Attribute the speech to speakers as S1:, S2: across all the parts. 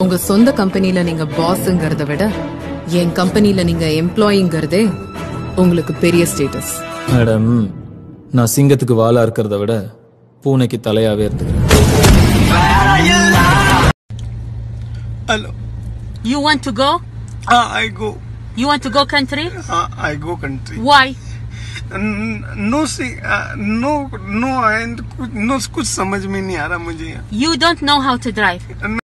S1: உங்க சொந்த கம்பெனில நீங்க பாஸ்ங்கிறத விட என் கம்பெனில நீங்க எம்ப்ளாயிங்கிறதே உங்களுக்கு பெரிய ஸ்டேட்டஸ்
S2: மேடம் நான் சிங்கத்துக்கு வாலா இருக்கிறத விட பூனைக்கு தலையாவே இருந்துக்கிறேன்
S3: Hello.
S4: You want to go?
S3: Ah, I go.
S4: You want to go country?
S3: Ah, I go country.
S4: Why?
S3: N- No see, uh, no, no, and कुछ no कुछ समझ में नहीं आ रहा मुझे
S4: You don't know how to drive.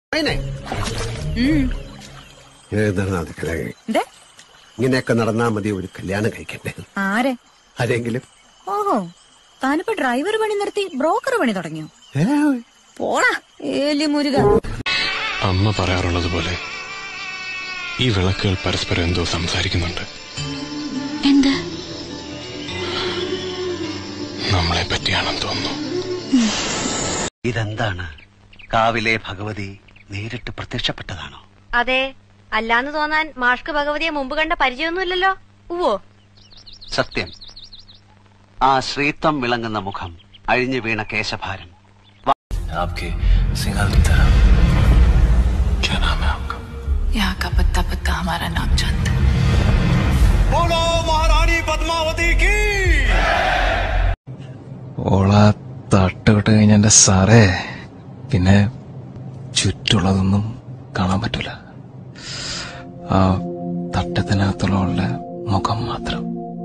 S5: എഴുതണതിക്കളെ ഇങ്ങനെയൊക്കെ നടന്നാ മതി ഒരു കല്യാണം കഴിക്കട്ടെ
S6: ആരെ
S5: ആരെങ്കിലും
S6: ഓഹോ താനിപ്പോ ഡ്രൈവർ പണി നിർത്തി ബ്രോക്കർ പണി തുടങ്ങിയോ പോടാ ഏലി മുരുക
S7: അമ്മ പറയാറുള്ളത് പോലെ ഈ വിളക്കുകൾ പരസ്പരം എന്തോ സംസാരിക്കുന്നുണ്ട്
S8: എന്ത്
S7: നമ്മളെ പറ്റിയാണെന്ന് തോന്നുന്നു
S9: ഇതെന്താണ് കാവിലെ ഭഗവതി നേരിട്ട് പ്രത്യക്ഷപ്പെട്ടതാണോ
S10: അതെ അല്ലാന്ന് തോന്നാൻ മാഷ്ക്ക് ഭഗവതിയെ മുമ്പ് കണ്ട പരിചയമൊന്നുമില്ലല്ലോ ഉവ്വോ
S9: സത്യം ആ ശ്രീത്വം വിളങ്ങുന്ന മുഖം അഴിഞ്ഞു വീണ കേശഭാരം
S7: आपके सिंगल की तरह क्या नाम है आपका
S8: यहाँ का पत्ता पत्ता हमारा नाम जानता
S3: बोलो महारानी पद्मावती की
S2: ഓള തട്ടുവിട്ട് കഴിഞ്ഞ എന്റെ സാറേ പിന്നെ ചുറ്റുള്ളതൊന്നും കാണാൻ പറ്റൂല ആ തട്ടത്തിനകത്തുള്ള മുഖം മാത്രം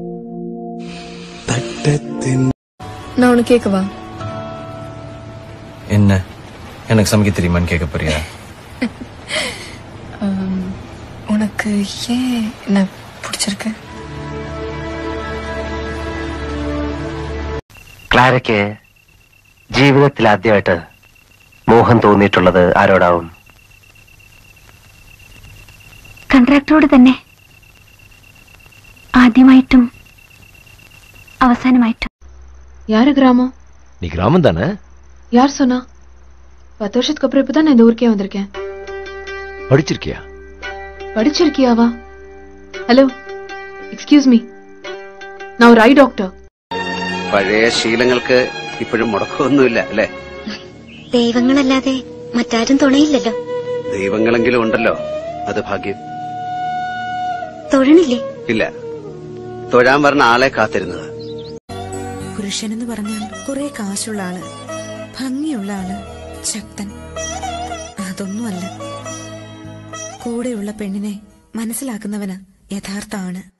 S1: நான் உனக்கு கேட்கவா
S2: என்ன எனக்கு சமைக்க தெரியுமான்னு கேட்க போறியா
S1: உனக்கு ஏன் என்ன பிடிச்சிருக்கு
S9: ക്ലാരയ്ക്ക് ജീവിതത്തിൽ ആദ്യമായിട്ട് മോഹം തോന്നിയിട്ടുള്ളത് ആരോടാവും
S8: കൺട്രാക്ടറോട് തന്നെ ആദ്യമായിട്ടും അവസാനമായിട്ടും
S1: யாரு கிராமம்
S9: നീ ഗ്രാമം തന്നെ
S1: யார் சொன்னா பத்து வருஷத்துக்கு அப்புறம் இப்பதான் நான் இந்த ஊருக்கே வந்திருக்கேன்
S9: പഠിച്ചിരിക്കയാ
S1: படிச்சிருக்கியாவா ஹலோ எக்ஸ்கியூஸ் மீ நான் ஒரு ஐ டாக்டர்
S9: പഴയ ശീലങ്ങൾക്ക് ഇപ്പോഴും മുടക്കമൊന്നുമില്ല അല്ലെ
S8: ദൈവങ്ങളല്ലാതെ മറ്റാരും തുണയില്ലല്ലോ
S9: ദൈവങ്ങളെങ്കിലും ഉണ്ടല്ലോ അത് ഭാഗ്യം
S8: തൊഴണില്ലേ
S9: ഇല്ല തൊഴാൻ പറഞ്ഞ ആളെ കാത്തിരുന്നത്
S6: പുരുഷനെന്ന് പറഞ്ഞാൽ കുറെ കാശുള്ള ആള് ഭംഗിയുള്ള ആള് ശക്തൻ അതൊന്നുമല്ല കൂടെയുള്ള പെണ്ണിനെ മനസ്സിലാക്കുന്നവന് യഥാർത്ഥ ആണ്